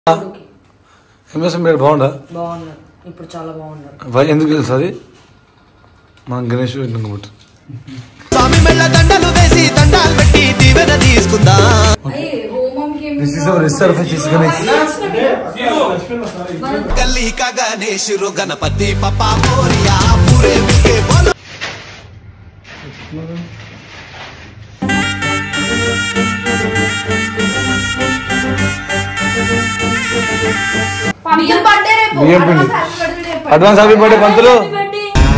దేవుడికి ఎంఎస్ఎం మీరు బాగుందా బాగున్నారు ఇప్పుడు చాలా బాగున్నారు వై- ఎందుకు తెలుసు అది మనం గణేష్ పెట్టినాం కాబట్టి స్వామి మెళ్ళ దండలు వేసి దండాలు పెట్టి దీవెన తీసుకుందా this is our reserve Ganesh గల్లీ కా గణేశురు గణపతి పప్పా మోరియా పూరే వికే బోలో బియ్యం బర్త్డే రేపు బియ్యం పిండి. Advance happy birthday advance happy birthday రేపు. పంతులు హ్యాపీ బర్త్డే.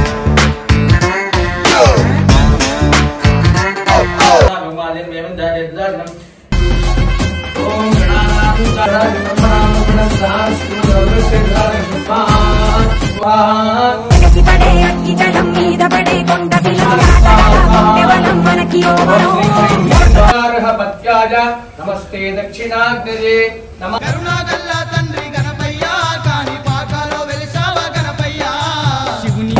ఎగసి పడే అగ్గి జలం మీద పడే కొండ పిల్లలం మనకి ఓవరం నమస్తే దక్షిణాగ్నిజే నమ కరుణాగల్ల తండ్రి గణపయ్య కాని పాకాలో వెలిసావ గణపయ్య శివుని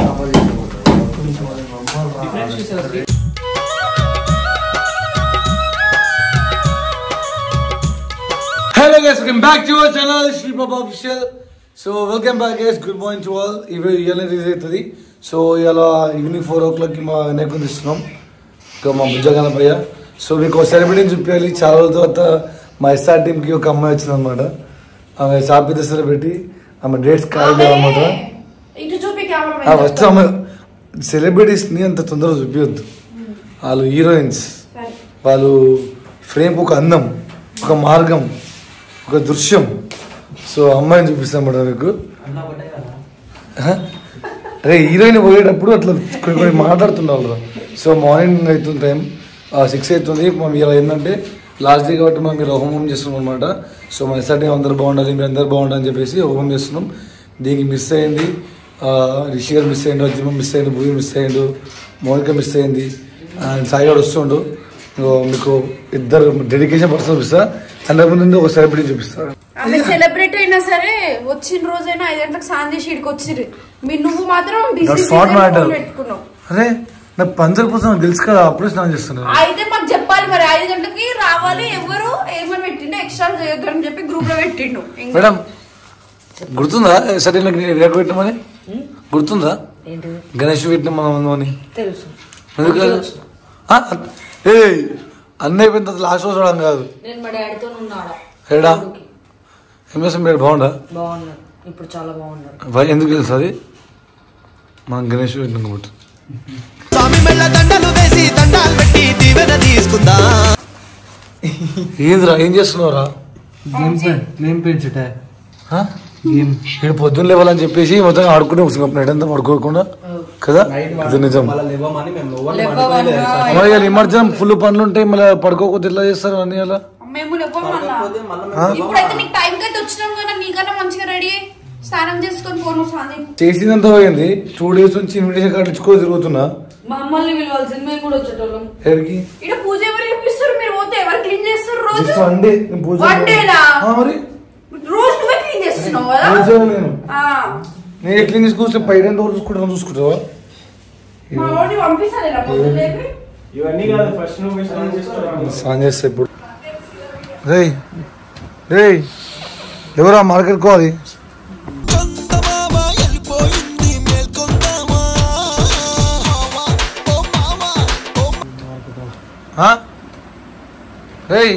hello guys welcome back to our channel Shri Baba official so welcome back guys good morning to all ఇవి ఇవాళ రిలీజ్ అవుతుంది సో ఇవాళ ఈవినింగ్ ఫోర్ ఓ క్లాక్కి మా నెక్ ఇస్తున్నాం ఇంకా మా బుజ్జ గణపయ్య సో మీకు సెలబ్రిటీని చూపించాలి చాలా రోజుల తర్వాత మా ఎస్ఆర్ టీమ్కి ఒక అమ్మాయి వచ్చింది అనమాట ఆమె చాపి దశలో పెట్టి ఆమె డేట్స్ కాలేదు అనమాట ఇటు చూపి కెమెరా ఆ ఫస్ట్ ఆమె సెలబ్రిటీస్ని అంత తొందరగా చూపించద్దు వాళ్ళు హీరోయిన్స్ వాళ్ళు ఫ్రేమ్ ఒక అందం ఒక మార్గం ఒక దృశ్యం సో అమ్మాయిని చూపిస్తాం మేడం మీకు హ? అరే హీరోయిన్ పోయేటప్పుడు అట్లా కొన్ని కొన్ని మాట్లాడుతుండాలి సో మార్నింగ్ అవుతుంది టైం సిక్స్ అవుతుంది మనం ఇలా ఏంటంటే లాస్ట్ డే కాబట్టి మనం ఇలా హోమం చేస్తున్నాం అనమాట సో మన ఎస్ఆర్టీ అందరూ బాగుండాలి మీరు అందరూ బాగుండాలని చెప్పేసి హోమం చేస్తున్నాం దీనికి మిస్ అయింది ఆ, రిషి గారు మిస్ అయ్యిండు అర్జున్ మిస్ అయ్యిండు భూమి మిస్ అయ్యిండు మౌనిక మిస్ అయింది అండ్ సాయి గారు వస్తుండు ఇగో మీకు ఇద్దరు డెడికేషన్ పర్సన్ చూపిస్తా అందరి ముందు ఒక సెలబ్రిటీ చూపిస్తా ఆమె సెలబ్రిటీ అయినా సరే వచ్చిన రోజైనా ఐదు గంటలకు స్నానం చేసి ఇక్కడికి వచ్చిర్రు మీరు నువ్వు మాత్రం busy That's busy not అని matter. ఫోన్ పెట్టుకున్నావు అరే నాకు పంచర్ కోసం తెలుసు కదా అప్పుడే స్నానం చేస్తున్నాను అయితే మాకు చెప్పాలి మరి ఐదు గంటలకి రావాలి ఎవరు ఏమని పెట్టిండు ఎక్స్ట్రా చేయొద్దు అని చెప్పి గ్రూప్ లో పెట్టిండు ఇంకా మేడం గుర్తుందా సరే నాకు విరాట్ పెట్టినామని గుర్తుందా ఏంటిది గణేష్ పెట్టిన మనం అని తెలుసు ఎందుకు కాదు? ఆ, ఏ అన్న అయిపోయిన తర్వాత లాస్ట్ రోజు చూడడం కాదు నేను మా డాడీతో ఉన్నాడా ఏడా ఎంఎస్ఎం మీరు బాగుందా బాగున్నారు ఇప్పుడు చాలా బాగున్నారు వై- ఎందుకు తెలుసు అది మనం గణేష్ పెట్టినాం కాబట్టి స్వామి మెళ్ళ దండలు వేసి దండాలు పెట్టి దీవెన తీసుకుందా ఏందిరా ఏం చేస్తున్నావురా గేమ్ పెంచుట ఆ? వీడు పొద్దున్న లేవాలని చెప్పేసి మొత్తం ఆడుకుంటే కూర్చున్నాం నైట్ అంతా పడుకోకుండా కదా ఇది నిజం లేవమని మేము మరి ఇవాళ నిమజ్జనం ఫుల్ పనులు ఉంటాయి మళ్ళీ పడుకోకపోతే ఎట్లా చేస్తారు అన్ని అలా మేము లేకపోమన్నా ఇప్పుడైతే నీకు టైం అయితే వచ్చినాం కదా నీకన్నా మంచిగా రెడీ అయ్యి స్నానం చేసుకొని పోను స్నానం చేసిందంతా పోయింది టూ డేస్ నుంచి ఇన్విటేషన్ కార్డు ఇచ్చుకో తిరుగుతున్నా మమ్మల్ని పిలవాల్సింది మేము కూడా వచ్చేటోళ్ళం ఎక్కడికి ఇక్కడ పూజ ఎవరు చేపిస్తారు మీరు పోతే ఎవరు క్లీన్ చేస్తారు రోజు జస్ట్ వన్ డే నేను పూజ One day నా? ఆ, మరి రోజు నువ్వే క్లీన్ చేస్తున్నావు కదా పూజ నేను ఆ. నేను ఎట్లా తీసుకొస్తే పైన ఎంత వరకు చూసుకుంటాను చూసుకుంటావా మా వాడిని పంపిస్తాను ఇలా పొద్దున్న లేపి. ఇవన్నీ కాదు ఫస్ట్ నువ్వు స్నానం చేసుకోవాలి స్నానం చేస్తా ఇప్పుడు రేయ్ రేయ్ ఎవరా మార్కెట్ కోవాలి చందమామ వెళ్ళిపోయింది మేల్కొందామా మావా, ఓ మావా, ఓ రేయ్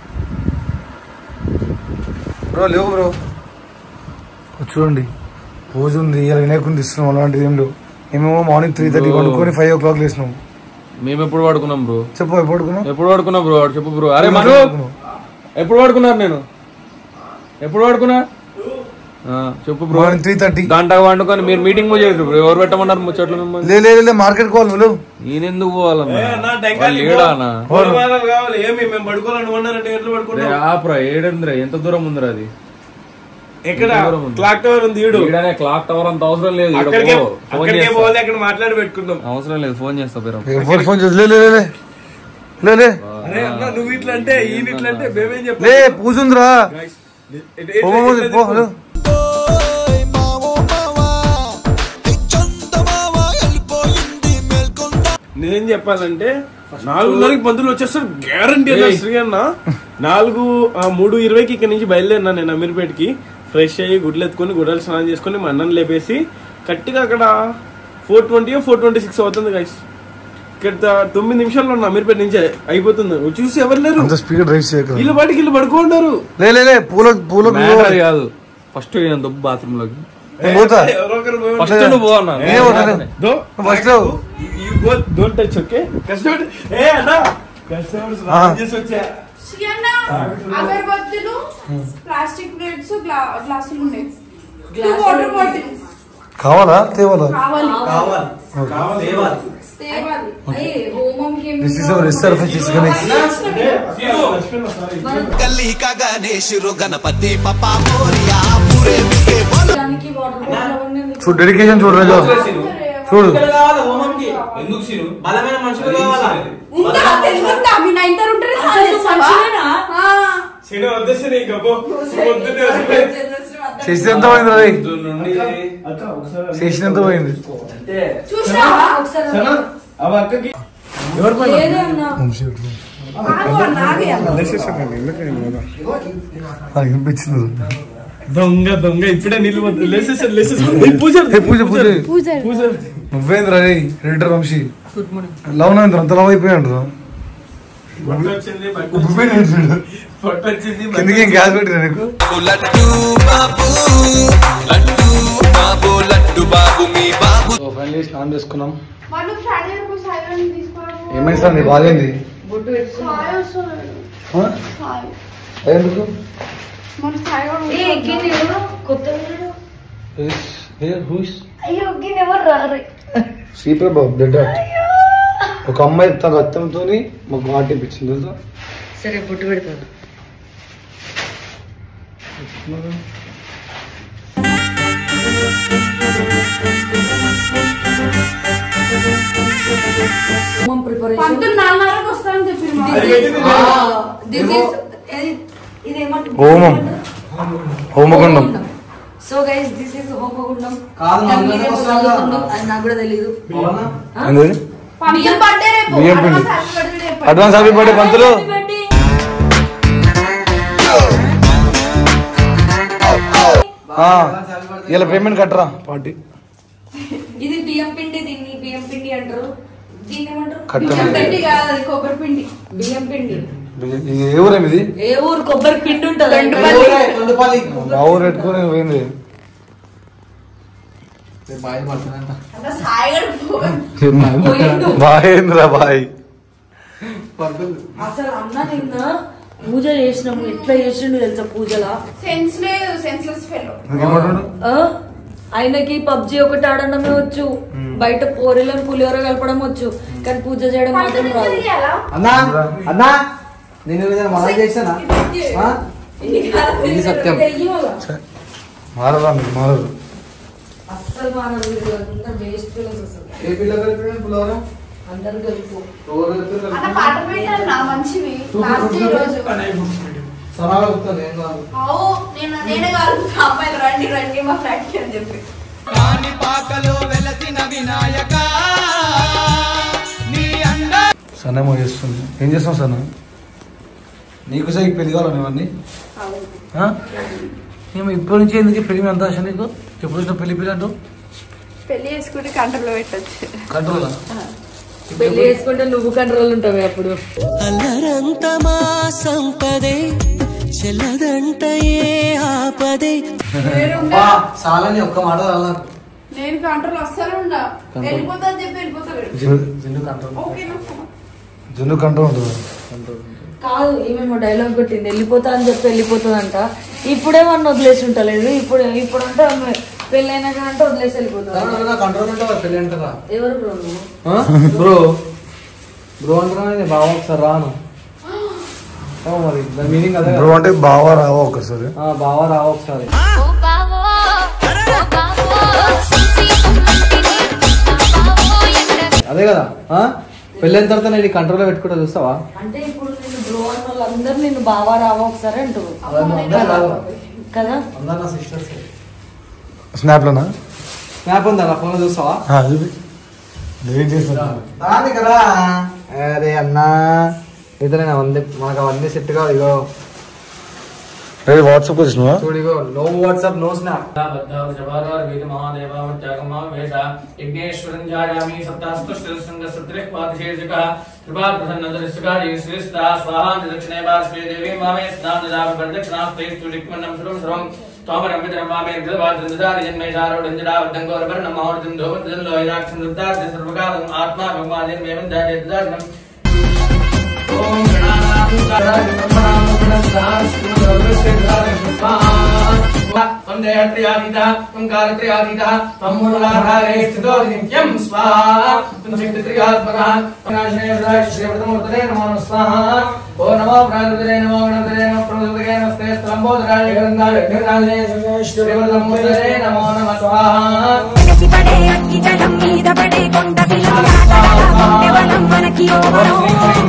బ్రో లేవు బ్రో చూడండి పూజ ఉంది ఇలా వినాయకుని తీస్తున్నాం అలాంటిది ఏం లేవు మేమేమో మార్నింగ్ త్రీ థర్టీ వండుకొని ఫైవ్ ఓ క్లాక్ లేసినాం మేము ఎప్పుడు పడుకున్నాం బ్రో చెప్పు ఎప్పుడు పడుకున్నాం ఎప్పుడు పడుకున్నా బ్రో వాడు చెప్పు బ్రో అరే మను ఎప్పుడు పడుకున్నారు నేను ఎప్పుడు పడుకున్నా ఆ, చెప్పు బ్రో మార్నింగ్ త్రీ థర్టీ గంట వండుకొని మీరు మీటింగ్ చేయరు బ్రో ఎవరు పెట్టమన్నారు ముచ్చట్లు మిమ్మల్ని లే లే, లే, లే మార్కెట్ కోవాలి నువ్వు నేనెందుకు పోవాలన్నా వాళ్ళు ఏడానా కావాలి ఏమి మేము పడుకోవాలని ఉన్నారంటే ఎట్లా రే, పడుకున్నాం ఆపురా ఏడందిరా ఎంత దూరం ఉందిరా అది ఎక్కడ దూరం ఉంది. క్లాక్ టవర్ ఉంది ఈడు ఈడనే క్లాక్ టవర్ అంత అవసరం లేదు ఈడ అక్కడికే పో. ఫోన్ అక్కడికే చేస్తా పోవాలి అక్కడ మాట్లాడి పెట్టుకుందాం అవసరం లేదు ఫోన్ చేస్తా పేరు ఫోన్ ఫోన్ చేసి లే లే లే, లే లే లే అరే అన్న నువ్వు ఇట్లా అంటే ఈయన ఇట్లా అంటే మేమేం లే చెప్పాలి పూజ ఉందిరా పో, పో, పో, పో, హలో ఓయ్ మావో మావా, హే చందమామ వెళ్ళిపోయింది మేల్కొందా నేనేం చెప్పాలంటే నాలుగున్నరకి పంతులు వచ్చేస్తారు గ్యారంటీ అన్న శ్రీ అన్న నాలుగు ఆ, మూడు ఇరవైకి ఇక్కడ నుంచి బయలుదేరినా నేను అమీర్పేటకి ఫ్రెష్ అయ్యి గుడ్లు ఎత్తుకొని గుడ్డలు స్నానం చేసుకొని మా అన్నం లేపేసి కరెక్ట్గా అక్కడ four twenty four twenty six అవుతుంది గైస్ ఇక్కడ త- తొమ్మిది నిమిషాల్లో ఉన్న అమీర్పేట నుంచి అయిపోతుంది నువ్వు చూసి ఎవరు లేరు అంత స్పీడ్ డ్రైవ్ చేయక వీళ్ళ పాటికి వీళ్ళు పడుకుంటారు లే లే, లే పూల పూలకు Matter అది కాదు ఫస్ట్ దొబ్బు బాత్రూమ్ లోకి ఎవరో ఒకరు పోయి ఫస్ట్ నువ్వు పో అన్నా. ఏ పోతాను. దో ఫస్ట్ లో you go don't touch okay customer ఏ అన్న కస్టమర్స్ ఆ. చేసి వచ్చా షియన్న అగరబత్తులు ప్లాస్టిక్ ప్లేట్స్ గ్లాసులు ఉన్నాయి వాటర్ బాటిల్స్ కావాలా తేవాలా కావాలి తేవాలి అయ్యే హోమంకి ఏం దిస్ ఇస్ అవర్ రిసర్వ్ చేసుకుని గల్లీ కా గణేశురు గణపతి పప్పా మోరియా పూరే వికే బోల దానికి వాటర్ బాటిల్ అవన్నీ ఎందుకు? చూడు డెడికేషన్ చూడు రాజు చూడు ఎందుకు సీను బలమైన మనుషులు కావాలా ఉందా తెలుగుందా మీ నైన్త్ ఉంటారే అసలు నువ్వు మనిషివేనా? సీను వద్దేసి నీ గబ్బో వద్దునే చేసి ఎంత పోయింది రవి చేసిన ఎంత పోయింది చూసినావా ఒకసారి సనా అవి అక్కకి ఎవరు పైన ఏదో అన్నా ఆగు అన్న, ఆగే అన్న. నాకు వినిపించింది దొంగ దొంగ ఇప్పుడే నీళ్ళు వద్దు. లేసేసాడు లేసేసాడు ఏ, పూజ ఏ పూజ పూజ పూజ నువ్వేంద్ర రే ఎడిటర్ వంశీ లవ్ నవేంద్ర అంత లవ్ అయిపోయాడు పొట్ట వచ్చింది బట్ట పొట్ట వచ్చింది కిందకి ఏం గ్యాస్ పెట్టినా నీకు లడ్డు బాబు లడ్డు బాబు లడ్డు బాబు మీ బాబు సో ఫైనలీ స్నానం చేసుకున్నాం వాళ్ళు ఫ్రైడే వరకు సాయంత్రం తీసుకోవడం ఏమైంది సార్ నీ బాగేంది బొట్టు పెట్టుకున్నా సాయి వస్తుంది ఆ? సాయి ఎందుకు మన సాయి కూడా ఏ ఎక్కింది ఎవరు కొత్త వీడు? అయ్యో ఎక్కింది ఎవరు రారు శ్రీప్రభ బ్లడ్ ఒక అమ్మాయి తన రక్తంతో మాకు వాటిపించింది తెలుసా సరే బొట్టు పెడతాను హోమం ప్రిపరేషన్ పంతులు నాలుగున్నరకు వస్తామని చెప్పింది మా దిస్ ఇస్ ఇది ఏమంటారు హోమం హోమగుండం సో గైస్ దిస్ ఇస్ హోమగుండం కాదు, దాని నన్ను మీద ఏమో వస్తాను. చదువుతుందో, అది నాకు కూడా తెలీదు ఏంది పంతులు బర్త్డే రేపు బియ్యం పిండి. అడ్వాన్స్ హ్యాపీ బర్త్డే రేపు. అడ్వాన్స్ హ్యాపీ బర్త్డే పంతులు పెట్టి ఆ, ఇలా పేమెంట్ కట్టరా పార్టీ ఇది బియ్యం పిండి దీన్ని బియ్యం పిండి అంటారు దీన్ని ఏమంటారు కట్టె బియ్యం పిండి కాదు అది కొబ్బరి పిండి బియ్యం పిండి ఇది ఏ ఊరేం ఇది ఏ ఊరు కొబ్బరి పిండి ఉంటుంది తొండపల్లి మా ఊరు పెట్టుకుని పోయింది బాయ్ పడుతుందంట అంత సాయి గడుపు బాయేంద్రా బాయ్ అసలు అన్న నిన్న పూజ చేసినాము ఎట్లా చేసిండు తెలుసా పూజలా సెన్స్ లేదు సెన్స్లెస్ ఫెలో ఏమంటాడు ఆ? ఆయనకి పబ్జి ఒకటి ఆడడమే వచ్చు బయట పోరీలను పులిహోర కలపడం వచ్చు కానీ పూజ చేయడం మాత్రం రాదు అన్నా అన్నా నేను ఏదైనా మళ్ళా చేశానా ఆ? ఇది సత్యం మారరా మీరు మారరు అస్సలు మానరు వీళ్ళంతా వేస్ట్ ఫీలింగ్స్ అసలు ఏ పిల్ల కలిపిన పులిహోర అందరు కలిపి ఎవరు కలిపారు? అన్న పాట పెట్టారు నా మంచివి లాస్ట్ ఈ రోజు సమాగా చెప్తాను ఏం కాదు అవు నేను నేనే కాదు అమ్మాయిలు రండి రండి మా ఫ్లాట్ కి అని చెప్పి కాని పాకలో వెలసిన వినాయక నీ అండ సన్నేమో చేస్తుంది ఏం చేస్తాం సన్న నీకు సై పెళ్లి కావాలి ఇవన్నీ మేము ఇప్పటి నుంచి ఎందుకు పెళ్లి మీద అంత ఆశ నీకు ఎప్పుడు వచ్చిన పెళ్లి పెళ్లి అంటావు పెళ్లి చేసుకుంటే కంట్రోల్లో పెట్టచ్చు కంట్రోల్ పెళ్లి చేసుకుంటే నువ్వు కంట్రోల్ ఉంటావు అప్పుడు అల్లరంత మా సంపదే చెల్లదంట ఏ ఆపదే బా చాలని ఒక్క మాట చాలు నాకు నేను కంట్రోల్ అస్సలు ఉండా వెళ్ళిపోతా అని చెప్పి వెళ్ళిపోతాడు జున్ను కంట్రోల్ ఓకేనా జున్ను కంట్రోల్ ఉంటుంది కాదు ఈమె డైలాగ్ పెట్టింది వెళ్ళిపోతా అని చెప్పి వెళ్ళిపోతుందంట ఇప్పుడే వన్ వదిలేసి ఉంటలేదు ఇప్పుడు ఇప్పుడు అంటే ఆమె పెళ్ళైనాక అంటే వదిలేసి వెళ్ళిపోతుంది కంట్రోల్ ఉంటే వాడు పెళ్ళి అంటారా ఎవరు బ్రో నువ్వు బ్రో బ్రో అంటున్నా నేను బావ ఒకసారి రాను ఓ మరి దాని మీనింగ్ అదే బ్రో అంటే బాగా రావా ఒకసారి ఆ, బావ రావు ఒకసారి ఓ బావో ఓ బావో సీసీ పొమ్మంటిని బావో ఎక్కడ అదే కదా ఆ? పెళ్ళైన తర్వాత నేను కంట్రోల్లో పెట్టుకుంటా చూస్తావా అంటే ఇప్పుడు నేను బ్రో అన్న వాళ్ళందరూ నిన్ను బావా రావా ఒకసారి అంటారు అవన్నీ అందరూ రావు. కదా అందరు నా సిస్టర్స్ స్నాప్లోనా స్నాప్ ఉందా నా ఫోన్ చూస్తావా చూపి డిలీట్ చేస్తాను దాని కదా అరే అన్నా ఇతనే అవన్నీ మనకు అవన్నీ సెట్ కావు ఇగో రేపు వాట్సాప్ వచ్చినావా చూడు ఇగో నో వాట్సాప్ నో స్నాప్ ఆత్మా భగవాన్ నమో నమ స్వాహ ఎగసిపడే అగ్గి జలం మీద పడే కొండ పిల్లలం మనకి ఓవరం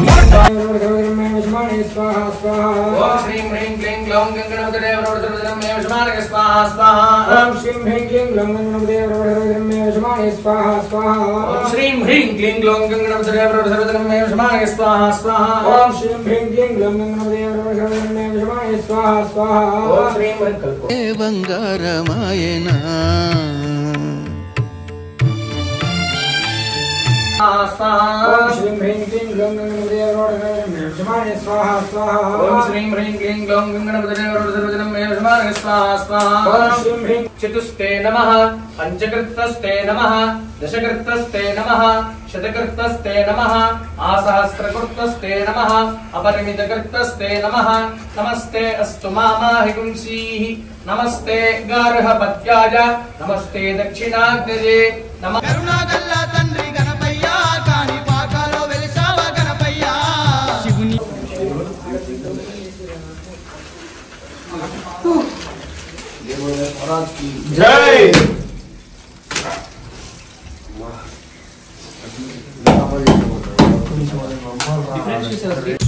ఓం శ్రీం హ్రీం క్లీం గ్లౌం గంగణపతడే వరవరదరం మే విష్మానక స్వాహా స్వాహా ఓం శ్రీం హ్రీం క్లీం గ్లౌం గంగణపతడే వరవరదరం మే విష్మానక స్వాహా స్వాహా ఓం శ్రీం హ్రీం క్లీం గ్లౌం గంగణపతడే వరవరదరం మే విష్మానక స్వాహా స్వాహా ఓం శ్రీం హ్రీం క్లీం గ్లౌం గంగణపతడే వరవరదరం మే విష్మానక స్వాహా స్వాహా ఓం శ్రీం హ్రీం కల్పో ఏ బంగారమాయనా ఓం శ్రీం హ్రీం క్లీం గ్లౌం గంగణపతడే వరవరదరం మే విష్మానక స్వాహా స్వాహా ఓం శ్రీం హ్రీం క్లీం గ్లౌం గంగణపతడే వరవరదరం మే విష్మానక స్వాహా స్వాహా ఓం శ్రీం హ్రీం చతుస్తే నమః పంచకృత్తస్తే నమః దశకృత్తస్తే నమః శతకృత్తస్తే నమః ఆసహస్రకృత్తస్తే నమః అపరిమితకృత్తస్తే నమః నమస్తే అస్తు మామాహి పుంసీః నమస్తే గార్హపత్యాయ నమస్తే దక్షిణాగ్నజే నమ కరుణాగల్ల తండ్రి గణపయ్య కాని పాకాలో వెలిసావ గణపయ్య శివుని జై